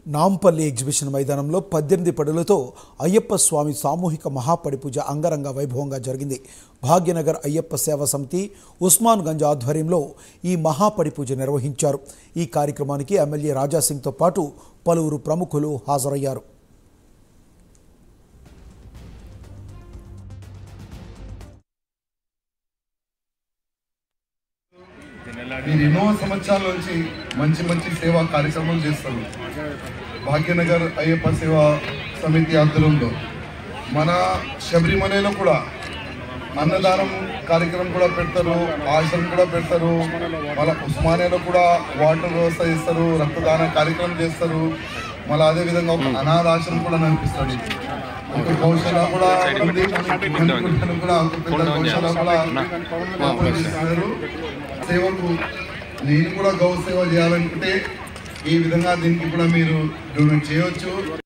Nampally exhibition మైదానంలో పద్దెనిమిది పడులతో అయ్యప్ప స్వామి సామూహిక మహాపడి పూజ అంగరంగ వైభవంగా జరిగింది భాగ్యనగర్ అయ్యప్ప సేవా సమితి ఉస్మాన్ గంజ్ ఆధ్వర్యంలో ఈ మహాపడి పూజ నిర్వహించారు ఈ కార్యక్రమానికి ఎమ్మెల్యే రాజాసింగ్తో పాటు పలువురు ప్రముఖులు హాజరయ్యారు మీరు ఎన్నో సంవత్సరాల నుంచి మంచి మంచి సేవా కార్యక్రమాలు చేస్తారు భాగ్యనగర్ అయ్యప్ప సేవా సమితి ఆధ్వర్యంలో మన శబరిమలలో కూడా అన్నదానం కార్యక్రమం కూడా పెడతారు ఆశ్రమం కూడా పెడతారు మళ్ళీ ఉస్మానియాలో కూడా వాటర్ వ్యవస్థ చేస్తారు రక్తదాన కార్యక్రమం చేస్తారు మళ్ళీ అదే విధంగా ఒక అనాథ ఆశ్రమం కూడా నడిపిస్తాడు ఒక గౌశాల కూడా ఉంది. మణిపూర్లో కూడా ఒక పెద్ద గౌశాల కూడా ఓపెన్ చేస్తున్నారు సేవకు నేను కూడా గౌ సేవ చేయాలనుకుంటే ఈ విధంగా దీనికి కూడా మీరు డొనేట్ చేయవచ్చు